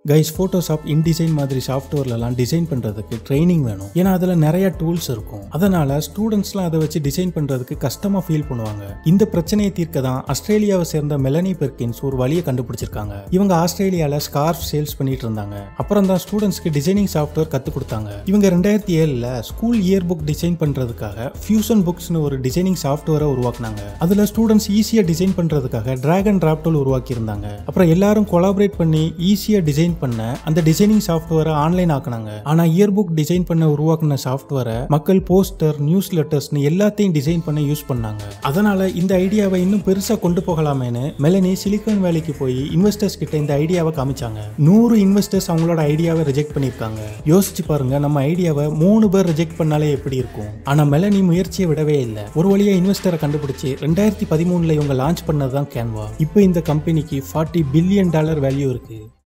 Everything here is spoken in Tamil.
கைஸ் ஃபோட்டோஷாப் இன்டிசைன் மாதிரி சாஃப்ட்வேர்லலாம் டிசைன் பண்ணுறதுக்கு ட்ரைனிங் வேணும் ஏன்னா அதில் நிறைய டூல்ஸ் இருக்கும் அதனால ஸ்டூடெண்ட்ஸ்லாம் அதை வச்சு டிசைன் பண்ணுறதுக்கு கஷ்டமாக ஃபீல் பண்ணுவாங்க இந்த பிரச்சனையை தீர்க்க தான் ஆஸ்திரேலியாவை சேர்ந்த மெலனி பெர்கின்ஸ் ஒரு வழியை கண்டுபிடிச்சிருக்காங்க இவங்க ஆஸ்திரேலியாவில் ஸ்கார்ஃப் சேல்ஸ் பண்ணிட்டு இருந்தாங்க அப்புறம் தான் ஸ்டூடெண்ட்ஸ்க்கு டிசைனிங் சாஃப்ட்வேர் கற்றுக் கொடுத்தாங்க இவங்க ரெண்டாயிரத்தி ஏழில் ஸ்கூல் இயர் புக் டிசைன் பண்ணுறதுக்காக ஃபியூசன் புக்ஸ்னு ஒரு டிசைனிங் சாஃப்ட்வேரை உருவாக்குனாங்க அதில் ஸ்டூடெண்ட்ஸ் ஈஸியாக டிசைன் பண்ணுறதுக்காக டிராக் அண்ட் டிராப் டூல் உருவாக்கி இருந்தாங்க அப்புறம் எல்லாரும் கொலாபரேட் பண்ணி ஈஸியாக டிசைன் பண்ண அந்த டிசைனிங் சாஃப்ட்வேரை ஆன்லைன் ஆக்குனாங்க ஆனால் இயர் புக் டிசைன் பண்ண உருவாக்குன சாஃப்ட்வேரை மக்கள் போஸ்டர் நியூஸ் லெட்டர்ஸ்னு எல்லாத்தையும் டிசைன் பண்ண யூஸ் பண்ணாங்க அதனால இந்த ஐடியாவை இன்னும் பெருசாக கொண்டு போகலாமேன்னு மெலனி சிலிகான் வேலைக்கு போய் இன்வெஸ்டர்ஸ் கிட்ட இந்த ஐடியாவை காமிச்சாங்க நூறு இன்வெஸ்டர்ஸ் அவங்களோட ஐடியாவை ரிஜெக்ட் பண்ணியிருக்காங்க யோசிச்சு பாருங்க நம்ம ஐடியாவை மூணு பேர் ரிஜெக்ட் பண்ணாலே எப்படி இருக்கும் ஆனா மெலனி முயற்சியை விடவே இல்லை ஒரு வழியா இன்வெஸ்டரை கண்டுபிடிச்சு ரெண்டாயிரத்தி பதிமூணுல இவங்க லான்ச் பண்ணது தான் கேன்வா இப்போ இந்த கம்பெனிக்கு ஃபார்ட்டி பில்லியன் டாலர் வேல்யூ இருக்கு